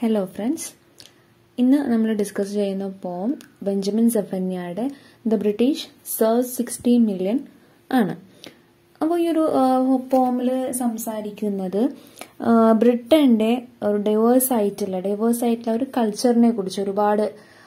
hello friends ഇന്ന് നമ്മൾ discuss ചെയ്യുന്ന പോം ബെഞ്ചമിൻ സെഫന്യയുടെ the British serves sixty million ആണ് അപ്പോൾ ഈ ഒരു പോമിൽ സംസാരിക്കുന്നത് ബ്രിട്ടന്റെ ഒരു ഡൈവേഴ്സ് ആയിട്ടുള്ള ഡൈവേഴ്സ് ആയിട്ടുള്ള ഒരു കൾച്ചറിനെ കുറിച്ച് ഒരുപാട്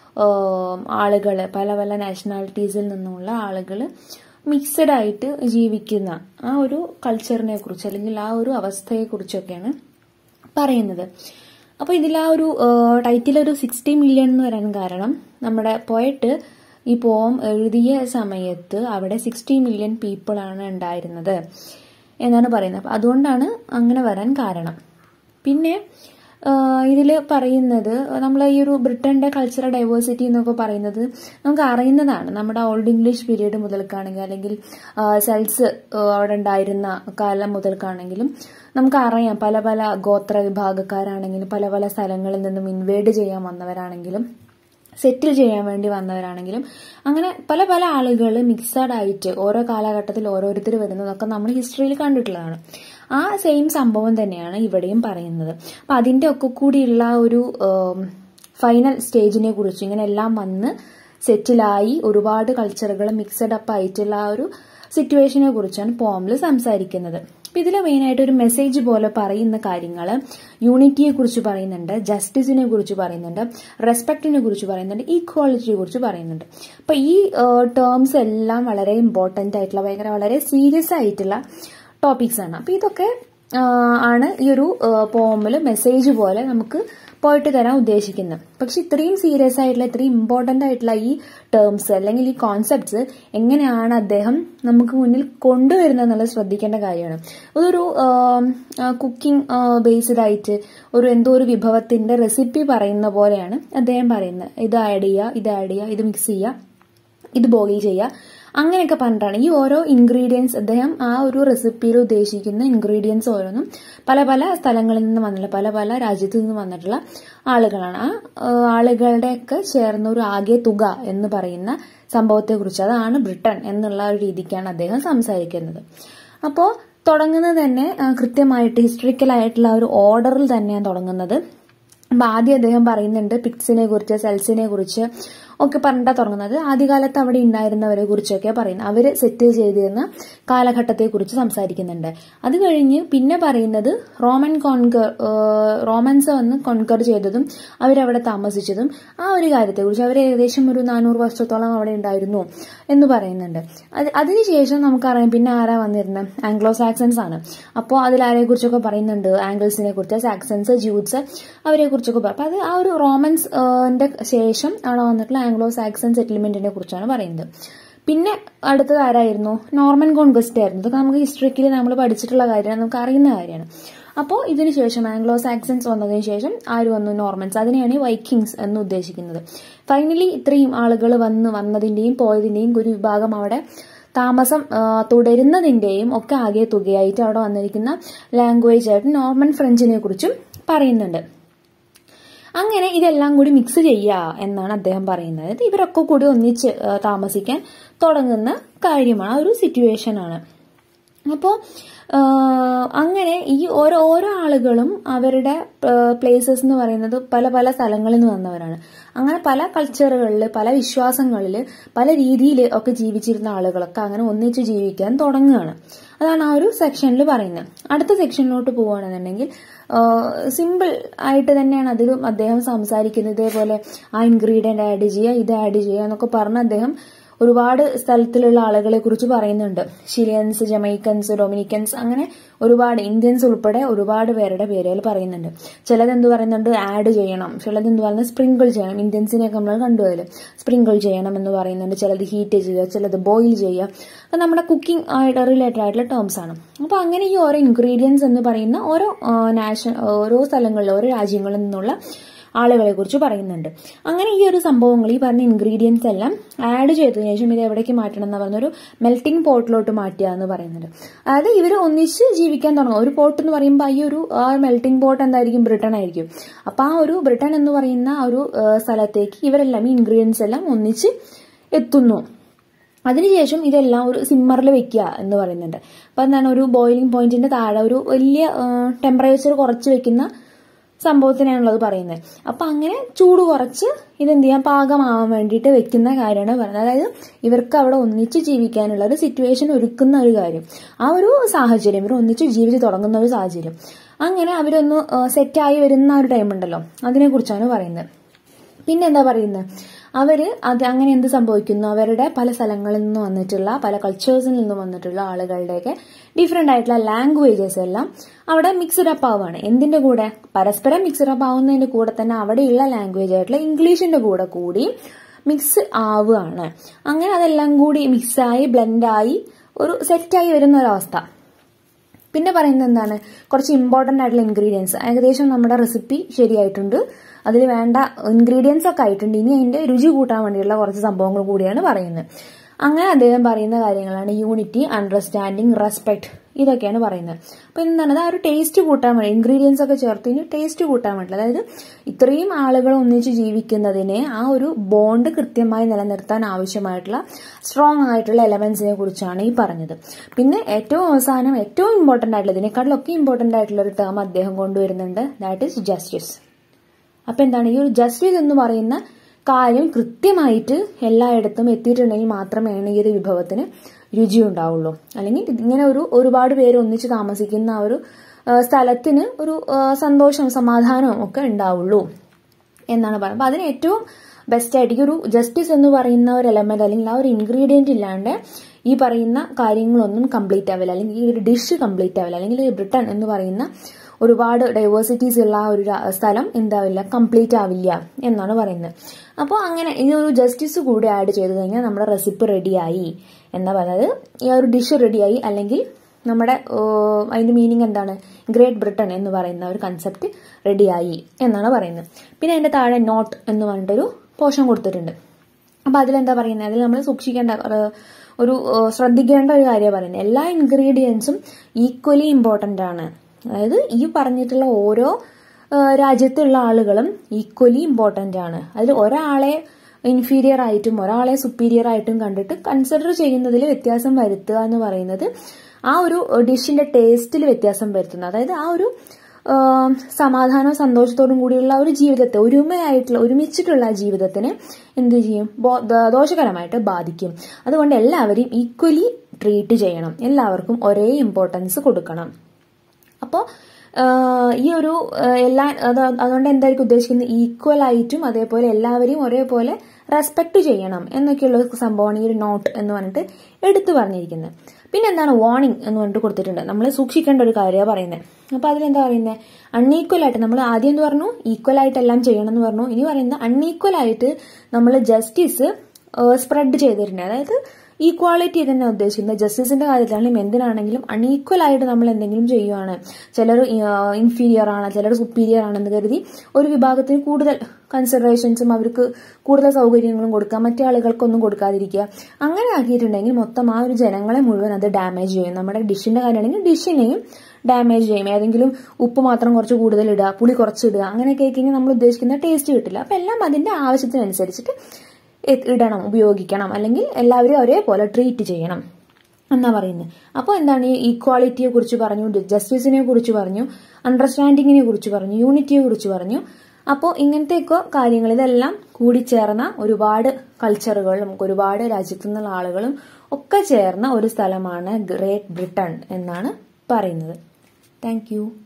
ആളുകൾ പല പല നാഷണാലിറ്റീസിൽ നിന്നുള്ള ആളുകൾ മിക്സഡ് ആയിട്ട് ജീവിക്കുന്ന ആ ഒരു കൾച്ചറിനെ കുറിച്ച് അല്ലെങ്കിൽ ആ ഒരു അവസ്ഥയെ കുറിച്ചൊക്കെയാണ് പറയുന്നത് അപ്പോൾ ഇതിൽ ആ ഒരു ടൈറ്റിൽ ഒരു സിക്സ്റ്റി മില്യൺ എന്ന് വരാൻ കാരണം നമ്മുടെ പോയിട്ട് ഈ പോം എഴുതിയ സമയത്ത് അവിടെ സിക്സ്റ്റി മില്യൺ പീപ്പിൾ ആണ് ഉണ്ടായിരുന്നത് എന്നാണ് പറയുന്നത് അപ്പം അതുകൊണ്ടാണ് അങ്ങനെ വരാൻ കാരണം പിന്നെ ഇതിൽ പറയുന്നത് നമ്മൾ ഈ ഒരു ബ്രിട്ടന്റെ കൾച്ചറൽ ഡൈവേഴ്സിറ്റി എന്നൊക്കെ പറയുന്നത് നമുക്ക് അറിയുന്നതാണ് നമ്മുടെ ഓൾഡ് ഇംഗ്ലീഷ് പീരീഡ് മുതൽക്കാണെങ്കിൽ അല്ലെങ്കിൽ സെൽസ് അവിടെ ഉണ്ടായിരുന്ന കാലം മുതൽക്കാണെങ്കിലും നമുക്കറിയാം പല പല ഗോത്ര വിഭാഗക്കാരാണെങ്കിലും പല പല സ്ഥലങ്ങളിൽ നിന്നും ഇൻവേഡ് ചെയ്യാൻ വന്നവരാണെങ്കിലും സെറ്റിൽ ചെയ്യാൻ വേണ്ടി വന്നവരാണെങ്കിലും അങ്ങനെ പല പല ആളുകൾ മിക്സഡ് ആയിട്ട് ഓരോ കാലഘട്ടത്തിൽ ഓരോരുത്തർ വരുന്നതൊക്കെ നമ്മൾ ഹിസ്റ്ററിയിൽ കണ്ടിട്ടുള്ളതാണ് ആ സെയിം സംഭവം തന്നെയാണ് ഇവിടെയും പറയുന്നത് അപ്പൊ അതിന്റെ ഒക്കെ കൂടിയുള്ള ഒരു ഫൈനൽ സ്റ്റേജിനെ കുറിച്ച് ഇങ്ങനെ എല്ലാം വന്ന് സെറ്റിലായി ഒരുപാട് കൾച്ചറുകൾ മിക്സഡ് അപ്പ് ആയിട്ടുള്ള ആ ഒരു സിറ്റുവേഷനെ കുറിച്ചാണ് പോമിൽ സംസാരിക്കുന്നത് അപ്പൊ ഇതിൽ മെയിനായിട്ട് ഒരു മെസ്സേജ് പോലെ പറയുന്ന കാര്യങ്ങൾ യൂണിറ്റിയെ കുറിച്ച് പറയുന്നുണ്ട് ജസ്റ്റിസിനെ കുറിച്ച് പറയുന്നുണ്ട് റെസ്പെക്റ്റിനെ കുറിച്ച് പറയുന്നുണ്ട് ഈക്വാളിറ്റിയെ കുറിച്ച് പറയുന്നുണ്ട് അപ്പൊ ഈ ടേംസ് എല്ലാം വളരെ ഇമ്പോർട്ടന്റ് ആയിട്ടുള്ള ഭയങ്കര വളരെ സീരിയസ് ആയിട്ടുള്ള ടോപ്പിക്സ് ആണ് അപ്പൊ ഇതൊക്കെ ആണ് ഈ ഒരു പോമിൽ മെസ്സേജ് പോലെ നമുക്ക് പോയിട്ട് തരാൻ ഉദ്ദേശിക്കുന്നത് പക്ഷെ ഇത്രയും സീരിയസ് ആയിട്ടുള്ള ഇത്രയും ഇമ്പോർട്ടന്റ് ആയിട്ടുള്ള ഈ ടേംസ് അല്ലെങ്കിൽ ഈ കോൺസെപ്റ്റ്സ് എങ്ങനെയാണ് അദ്ദേഹം നമുക്ക് മുന്നിൽ കൊണ്ടുവരുന്നത് എന്നുള്ളത് ശ്രദ്ധിക്കേണ്ട കാര്യമാണ് അതൊരു കുക്കിംഗ് ബേസ്ഡ് ആയിട്ട് ഒരു എന്തോ ഒരു വിഭവത്തിന്റെ റെസിപ്പി പറയുന്ന പോലെയാണ് അദ്ദേഹം പറയുന്നത് ഇത് ആഡ് ചെയ്യുക ഇത് ആഡ് ചെയ്യുക ഇത് മിക്സ് ചെയ്യുക ഇത് ബോയിൽ ചെയ്യുക അങ്ങനെയൊക്കെ പറഞ്ഞിട്ടാണ് ഈ ഓരോ ഇൻഗ്രീഡിയൻസ് അദ്ദേഹം ആ ഒരു റെസിപ്പിയിൽ ഉദ്ദേശിക്കുന്ന ഇൻഗ്രീഡിയൻസ് ഓരോന്നും പല പല സ്ഥലങ്ങളിൽ നിന്ന് വന്നിട്ടുള്ള പല പല രാജ്യത്തു നിന്ന് വന്നിട്ടുള്ള ആളുകളാണ് ആ ആളുകളുടെയൊക്കെ ചേർന്ന ഒരു ആകെ തുക എന്ന് പറയുന്ന സംഭവത്തെ കുറിച്ച് അതാണ് ബ്രിട്ടൻ എന്നുള്ള ഒരു രീതിക്കാണ് അദ്ദേഹം സംസാരിക്കുന്നത് അപ്പോൾ തുടങ്ങുന്നത് തന്നെ കൃത്യമായിട്ട് ഹിസ്റ്ററിക്കൽ ആയിട്ടുള്ള ഒരു ഓർഡറിൽ തന്നെയാണ് തുടങ്ങുന്നത് അപ്പൊ ആദ്യം അദ്ദേഹം പറയുന്നുണ്ട് പിക്സിനെ കുറിച്ച് സെൽസിനെ കുറിച്ച് ഒക്കെ പറഞ്ഞിട്ടാണ് തുടങ്ങുന്നത് ആദ്യകാലത്ത് അവിടെ ഉണ്ടായിരുന്നവരെ കുറിച്ചൊക്കെ പറയുന്നത് അവര് സെറ്റ് ചെയ്തിരുന്ന കാലഘട്ടത്തെ കുറിച്ച് സംസാരിക്കുന്നുണ്ട് അത് കഴിഞ്ഞ് പിന്നെ പറയുന്നത് റോമൻ കോൺകർ റോമൻസ് വന്ന് കോൺകർ ചെയ്തതും അവരവിടെ താമസിച്ചതും ആ ഒരു കാര്യത്തെക്കുറിച്ച് അവർ ഏകദേശം ഒരു നാനൂറ് വർഷത്തോളം അവിടെ ഉണ്ടായിരുന്നു എന്ന് പറയുന്നുണ്ട് അത് അതിനുശേഷം നമുക്കറിയാം പിന്നെ ആരാ വന്നിരുന്നത് ആംഗ്ലോ സാക്സൺസ് ആണ് അപ്പോൾ അതിൽ ആരെ കുറിച്ചൊക്കെ പറയുന്നുണ്ട് ആംഗിൾസിനെ കുറിച്ച് സാക്സൺസ് ജൂട്സ് അവരെ കുറിച്ചൊക്കെ പറയും അപ്പൊ അത് ആ ഒരു റോമൻസിന്റെ ശേഷം ആണ് വന്നിട്ടുള്ള ആംഗ്ലോ സാക്സൺ സെറ്റിൽമെന്റിനെ കുറിച്ചാണ് പറയുന്നത് പിന്നെ അടുത്തത് ആരായിരുന്നു നോർമൻ കോൺക്വസ്റ്റ് ആയിരുന്നു ഇതൊക്കെ നമുക്ക് ഹിസ്റ്ററിക്കലി നമ്മൾ പഠിച്ചിട്ടുള്ള കാര്യമാണ് നമുക്ക് അറിയുന്ന കാര്യമാണ് അപ്പോൾ ഇതിനുശേഷം ആംഗ്ലോ സാക്സൺസ് വന്നതിന് ശേഷം ആര് വന്നു നോർമൻസ് അതിനെയാണ് വൈക്കിങ്സ് എന്ന് ഉദ്ദേശിക്കുന്നത് ഫൈനലി ഇത്രയും ആളുകൾ വന്ന് വന്നതിന്റെയും പോയതിന്റെയും ഒരു വിഭാഗം അവിടെ താമസം തുടരുന്നതിന്റെയും ഒക്കെ ആകെ തുകയായിട്ട് അവിടെ വന്നിരിക്കുന്ന ലാംഗ്വേജ് ആയിട്ട് നോർമൻ ഫ്രഞ്ചിനെ കുറിച്ചും പറയുന്നുണ്ട് അങ്ങനെ ഇതെല്ലാം കൂടി മിക്സ് ചെയ്യുക എന്നാണ് അദ്ദേഹം പറയുന്നത് ഇവരൊക്കെ കൂടി ഒന്നിച്ച് താമസിക്കാൻ തുടങ്ങുന്ന കാര്യമാണ് ആ ഒരു സിറ്റുവേഷൻ ആണ് അപ്പോൾ അങ്ങനെ ഈ ഓരോ ഓരോ ആളുകളും അവരുടെ പ്ലേസസ് എന്ന് പറയുന്നത് പല പല സ്ഥലങ്ങളിൽ നിന്ന് വന്നവരാണ് അങ്ങനെ പല കൾച്ചറുകളിൽ പല വിശ്വാസങ്ങളിൽ പല രീതിയിൽ ഒക്കെ ജീവിച്ചിരുന്ന ആളുകളൊക്കെ അങ്ങനെ ഒന്നിച്ച് ജീവിക്കാൻ തുടങ്ങുകയാണ് അതാണ് ആ ഒരു സെക്ഷനിൽ പറയുന്നത് അടുത്ത സെക്ഷനിലോട്ട് പോവുകയാണെന്നുണ്ടെങ്കിൽ സിമ്പിൾ ആയിട്ട് തന്നെയാണ് അതിലും അദ്ദേഹം സംസാരിക്കുന്നത് ഇതേപോലെ ആ ഇൻഗ്രീഡിയന്റ് ആഡ് ചെയ്യുക ഇത് ആഡ് ചെയ്യുക എന്നൊക്കെ പറഞ്ഞ് അദ്ദേഹം ഒരുപാട് സ്ഥലത്തിലുള്ള ആളുകളെ കുറിച്ച് പറയുന്നുണ്ട് ഷിലിയൻസ് ജമൈക്കൻസ് ഡൊമിനിക്കൻസ് അങ്ങനെ ഒരുപാട് ഇന്ത്യൻസ് ഉൾപ്പെടെ ഒരുപാട് പേരുടെ പേരുകൾ പറയുന്നുണ്ട് ചിലത് എന്ത് പറയുന്നുണ്ട് ആഡ് ചെയ്യണം ചിലത് എന്ത് പറയുന്നത് സ്പ്രിങ്കിൾ ചെയ്യണം ഇന്ത്യൻസിനെയൊക്കെ നമ്മൾ കണ്ടു അതിൽ സ്പ്രിങ്കിൾ ചെയ്യണം എന്ന് പറയുന്നുണ്ട് ചിലത് ഹീറ്റ് ചെയ്യുക ചിലത് ബോയിൽ ചെയ്യുക അത് നമ്മുടെ കുക്കിംഗ് ആയിട്ട് റിലേറ്റഡ് ആയിട്ടുള്ള ടേംസ് ആണ് അപ്പോൾ അങ്ങനെ ഈ ഓരോ ഇൻഗ്രീഡിയൻസ് എന്ന് പറയുന്ന ഓരോ നാഷണൽ ഓരോ സ്ഥലങ്ങളിൽ ഓരോ രാജ്യങ്ങളിൽ നിന്നുള്ള ആളുകളെ കുറിച്ച് പറയുന്നുണ്ട് അങ്ങനെ ഈ ഒരു സംഭവങ്ങൾ ഈ പറഞ്ഞ ഇൻഗ്രീഡിയൻസ് എല്ലാം ആഡ് ചെയ്തതിനു ശേഷം ഇത് എവിടേക്ക് മാറ്റണം എന്ന് പറഞ്ഞൊരു മെൽറ്റിംഗ് പോട്ടിലോട്ട് മാറ്റുക എന്ന് പറയുന്നുണ്ട് അതായത് ഇവർ ഒന്നിച്ച് ജീവിക്കാൻ തുടങ്ങും ഒരു പോട്ട് എന്ന് പറയുമ്പോൾ ഈ ഒരു ആ മെൽറ്റിംഗ് പോട്ട് എന്തായിരിക്കും ബ്രിട്ടൻ ആയിരിക്കും അപ്പൊ ആ ഒരു ബ്രിട്ടൻ എന്ന് പറയുന്ന ആ ഒരു സ്ഥലത്തേക്ക് ഇവരെല്ലാം ഈ ഇൻഗ്രീഡിയൻസ് എല്ലാം ഒന്നിച്ച് എത്തുന്നു അതിനുശേഷം ഇതെല്ലാം ഒരു സിമ്മറിൽ വെക്കുക എന്ന് പറയുന്നുണ്ട് അപ്പൊ എന്താണ് ഒരു ബോയിലിംഗ് പോയിന്റിന്റെ താഴെ ഒരു വലിയ ടെമ്പറേച്ചർ കുറച്ച് വെക്കുന്ന സംഭവത്തിനാണുള്ളത് പറയുന്നത് അപ്പൊ അങ്ങനെ ചൂട് കുറച്ച് ഇതെന്ത് ചെയ്യാൻ പാകമാവാൻ വേണ്ടിയിട്ട് വെക്കുന്ന കാര്യമാണ് പറയുന്നത് അതായത് ഇവർക്ക് അവിടെ ഒന്നിച്ച് ജീവിക്കാനുള്ള ഒരു സിറ്റുവേഷൻ ഒരുക്കുന്ന ഒരു കാര്യം ആ ഒരു സാഹചര്യം ഇവർ ഒന്നിച്ച് ജീവിച്ച് തുടങ്ങുന്ന ഒരു സാഹചര്യം അങ്ങനെ അവരൊന്ന് സെറ്റായി വരുന്ന ഒരു ടൈം ഉണ്ടല്ലോ അതിനെ കുറിച്ചാണ് പറയുന്നത് പിന്നെ എന്താ പറയുന്നത് അവര് അത് അങ്ങനെ എന്ത് സംഭവിക്കുന്നു അവരുടെ പല സ്ഥലങ്ങളിൽ നിന്ന് വന്നിട്ടുള്ള പല കൾച്ചേഴ്സിൽ നിന്ന് വന്നിട്ടുള്ള ആളുകളുടെയൊക്കെ ഡിഫറെന്റ് ആയിട്ടുള്ള ലാംഗ്വേജസ് എല്ലാം അവിടെ മിക്സ്ഡ് അപ്പ് ആവുകയാണ് എന്തിന്റെ കൂടെ പരസ്പരം മിക്സ്ഡ് അപ്പ് ആവുന്നതിന്റെ കൂടെ തന്നെ അവിടെയുള്ള ലാംഗ്വേജ് ആയിട്ടുള്ള ഇംഗ്ലീഷിന്റെ കൂടെ കൂടി മിക്സ് ആവുകയാണ് അങ്ങനെ അതെല്ലാം കൂടി മിക്സായി ബ്ലെൻഡായി ഒരു സെറ്റായി വരുന്ന ഒരവസ്ഥ പിന്നെ പറയുന്നത് എന്താണ് കുറച്ച് ഇമ്പോർട്ടന്റ് ആയിട്ടുള്ള ഇൻഗ്രീഡിയൻസ് ഏകദേശം നമ്മുടെ റെസിപ്പി ശരിയായിട്ടുണ്ട് അതിൽ വേണ്ട ഇൻഗ്രീഡിയൻസ് ഒക്കെ ആയിട്ടുണ്ട് ഇനി അതിന്റെ രുചി കൂട്ടാൻ വേണ്ടിയുള്ള കുറച്ച് സംഭവങ്ങൾ കൂടിയാണ് പറയുന്നത് അങ്ങനെ അദ്ദേഹം പറയുന്ന കാര്യങ്ങളാണ് യൂണിറ്റി അണ്ടർസ്റ്റാൻഡിങ് റെസ്പെക്ട് ഇതൊക്കെയാണ് പറയുന്നത് അപ്പൊ എന്താണ് ആ ഒരു ടേസ്റ്റ് കൂട്ടാൻ വേണ്ടി ഇൻഗ്രീഡിയൻസ് ഒക്കെ ചേർത്ത് ഇനി ടേസ്റ്റ് കൂട്ടാൻ വേണ്ടി അതായത് ഇത്രയും ആളുകൾ ഒന്നിച്ച് ജീവിക്കുന്നതിനെ ആ ഒരു ബോണ്ട് കൃത്യമായി നിലനിർത്താൻ ആവശ്യമായിട്ടുള്ള സ്ട്രോങ് ആയിട്ടുള്ള എലമെന്റ്സിനെ കുറിച്ചാണ് ഈ പറഞ്ഞത് പിന്നെ ഏറ്റവും അവസാനം ഏറ്റവും ഇമ്പോർട്ടന്റ് ആയിട്ടുള്ള ഇതിനേക്കാളിലൊക്കെ ഇമ്പോർട്ടന്റ് ആയിട്ടുള്ള ഒരു ടേം അദ്ദേഹം കൊണ്ടുവരുന്നുണ്ട് ദാറ്റ് ഈസ് ജസ്റ്റിസ് അപ്പൊ എന്താണ് ഈ ഒരു ജസ്റ്റിസ് എന്ന് പറയുന്ന കാര്യം കൃത്യമായിട്ട് എല്ലായിടത്തും എത്തിയിട്ടുണ്ടെങ്കിൽ മാത്രമേ ഈ ഒരു വിഭവത്തിന് രുചി ഉണ്ടാവുള്ളൂ അല്ലെങ്കിൽ ഇങ്ങനെ ഒരു ഒരുപാട് പേര് ഒന്നിച്ച് താമസിക്കുന്ന ആ ഒരു സ്ഥലത്തിന് ഒരു സന്തോഷവും സമാധാനവും ഒക്കെ ഉണ്ടാവുള്ളൂ എന്നാണ് പറയുന്നത് അപ്പൊ അതിന് ഏറ്റവും ബെസ്റ്റ് ആയിട്ട് ഒരു ജസ്റ്റിസ് എന്ന് പറയുന്ന ഒരു എലമെന്റ് അല്ലെങ്കിൽ ആ ഒരു ഇൻഗ്രീഡിയന്റ് ഇല്ലാണ്ട് ഈ പറയുന്ന കാര്യങ്ങളൊന്നും കംപ്ലീറ്റ് ആവില്ല അല്ലെങ്കിൽ ഈ ഒരു ഡിഷ് കംപ്ലീറ്റ് ആവില്ല അല്ലെങ്കിൽ ബ്രിട്ടൻ എന്ന് പറയുന്ന ഒരുപാട് ഡൈവേഴ്സിറ്റീസ് ഉള്ള ഒരു സ്ഥലം എന്താവില്ല കംപ്ലീറ്റ് ആവില്ല എന്നാണ് പറയുന്നത് അപ്പോൾ അങ്ങനെ ഈ ഒരു ജസ്റ്റിസ് കൂടി ആഡ് ചെയ്ത് കഴിഞ്ഞാൽ നമ്മുടെ റെസിപ്പി റെഡിയായി എന്നാ പറയുന്നത് ഈ ഒരു ഡിഷ് റെഡിയായി അല്ലെങ്കിൽ നമ്മുടെ അതിന്റെ മീനിങ് എന്താണ് ഗ്രേറ്റ് ബ്രിട്ടൻ എന്ന് പറയുന്ന ഒരു കൺസെപ്റ്റ് റെഡിയായി എന്നാണ് പറയുന്നത് പിന്നെ അതിന്റെ താഴെ നോട്ട് എന്ന് പറഞ്ഞിട്ടൊരു പോഷൻ കൊടുത്തിട്ടുണ്ട് അപ്പൊ അതിലെന്താ പറയുന്നത് അതിൽ നമ്മൾ സൂക്ഷിക്കേണ്ട ഒരു ശ്രദ്ധിക്കേണ്ട ഒരു കാര്യമാണ് പറയുന്നത് എല്ലാ ഇൻഗ്രീഡിയൻസും ഈക്വലി ഇമ്പോർട്ടന്റ് ആണ് അതായത് ഈ പറഞ്ഞിട്ടുള്ള ഓരോ രാജ്യത്തുള്ള ആളുകളും ഈക്വലി ഇമ്പോർട്ടന്റ് ആണ് അതിൽ ഒരാളെ ഇൻഫീരിയർ ആയിട്ടും ഒരാളെ സുപ്പീരിയർ ആയിട്ടും കണ്ടിട്ട് കൺസിഡർ ചെയ്യുന്നതിൽ വ്യത്യാസം വരുത്തുക എന്ന് പറയുന്നത് ആ ഒരു ഡിഷിന്റെ ടേസ്റ്റിൽ വ്യത്യാസം വരുത്തുന്നു അതായത് ആ ഒരു സമാധാനവും സന്തോഷത്തോടും കൂടിയുള്ള ഒരു ജീവിതത്തെ ഒരുമയായിട്ടുള്ള ഒരുമിച്ചിട്ടുള്ള ജീവിതത്തിന് എന്ത് ചെയ്യും ദോഷകരമായിട്ട് ബാധിക്കും അതുകൊണ്ട് എല്ലാവരെയും ഈക്വലി ട്രീറ്റ് ചെയ്യണം എല്ലാവർക്കും ഒരേ ഇമ്പോർട്ടൻസ് കൊടുക്കണം അപ്പോൾ ഈ ഒരു എല്ലാ അതുകൊണ്ട് എന്തായിരിക്കും ഉദ്ദേശിക്കുന്നത് ഈക്വൽ ആയിട്ടും അതേപോലെ എല്ലാവരെയും ഒരേപോലെ റെസ്പെക്ട് ചെയ്യണം എന്നൊക്കെയുള്ള സംഭവമാണ് ഈ ഒരു നോട്ട് എന്ന് പറഞ്ഞിട്ട് എടുത്തു പറഞ്ഞിരിക്കുന്നത് പിന്നെ എന്താണ് വാർണിംഗ് എന്ന് പറഞ്ഞിട്ട് കൊടുത്തിട്ടുണ്ട് നമ്മൾ സൂക്ഷിക്കേണ്ട ഒരു കാര്യമാണ് പറയുന്നത് അപ്പൊ അതിലെന്താ പറയുന്നത് അൺഈക്വൽ ആയിട്ട് നമ്മൾ ആദ്യം എന്ന് പറഞ്ഞു ഈക്വൽ ആയിട്ട് എല്ലാം ചെയ്യണം എന്ന് പറഞ്ഞു ഇനി പറയുന്നത് അൺഈക്വൽ ആയിട്ട് നമ്മൾ ജസ്റ്റിസ് സ്പ്രെഡ് ചെയ്തിട്ടുണ്ട് അതായത് ഈക്വാളിറ്റി തന്നെ ഉദ്ദേശിക്കുന്നത് ജസ്റ്റിസിന്റെ കാര്യത്തിലാണെങ്കിലും എന്തിനാണെങ്കിലും അൺഈക്വൽ ആയിട്ട് നമ്മൾ എന്തെങ്കിലും ചെയ്യുവാണ് ചിലർ ഇൻഫീരിയർ ആണ് ചിലർ സുപ്പീരിയർ ആണെന്ന് കരുതി ഒരു വിഭാഗത്തിന് കൂടുതൽ കൺസിഡറേഷൻസും അവർക്ക് കൂടുതൽ സൗകര്യങ്ങളും കൊടുക്കുക മറ്റു ആളുകൾക്കൊന്നും കൊടുക്കാതിരിക്കുക അങ്ങനെ ആക്കിയിട്ടുണ്ടെങ്കിൽ മൊത്തം ആ ഒരു ജനങ്ങളെ മുഴുവൻ അത് ഡാമേജ് ചെയ്യും നമ്മുടെ ഡിഷിന്റെ കാര്യമാണെങ്കിൽ ഡിഷിനെയും ഡാമേജ് ചെയ്യും ഏതെങ്കിലും ഉപ്പ് മാത്രം കുറച്ച് കൂടുതൽ ഇടുക പുളി കുറച്ചിടുക അങ്ങനെയൊക്കെ ആയിക്കഴിഞ്ഞാൽ നമ്മൾ ഉദ്ദേശിക്കുന്ന ടേസ്റ്റ് കിട്ടില്ല അപ്പൊ എല്ലാം അതിന്റെ ആവശ്യത്തിനനുസരിച്ചിട്ട് ഇടണം ഉപയോഗിക്കണം അല്ലെങ്കിൽ എല്ലാവരും ഒരേപോലെ ട്രീറ്റ് ചെയ്യണം എന്നാ പറയുന്നത് അപ്പോൾ എന്താണ് ഈ ഈക്വാളിറ്റിയെ കുറിച്ച് പറഞ്ഞു ജസ്റ്റിസിനെ കുറിച്ച് പറഞ്ഞു അണ്ടർസ്റ്റാൻഡിങ്ങിനെ കുറിച്ച് പറഞ്ഞു യൂണിറ്റിയെ കുറിച്ച് പറഞ്ഞു അപ്പോൾ ഇങ്ങനത്തെയൊക്കെ കാര്യങ്ങൾ ഇതെല്ലാം കൂടിച്ചേർന്ന ഒരുപാട് കൾച്ചറുകളും ഒരുപാട് രാജ്യത്തു നിന്നുള്ള ആളുകളും ഒക്കെ ചേർന്ന ഒരു സ്ഥലമാണ് ഗ്രേറ്റ് ബ്രിട്ടൻ എന്നാണ് പറയുന്നത് താങ്ക്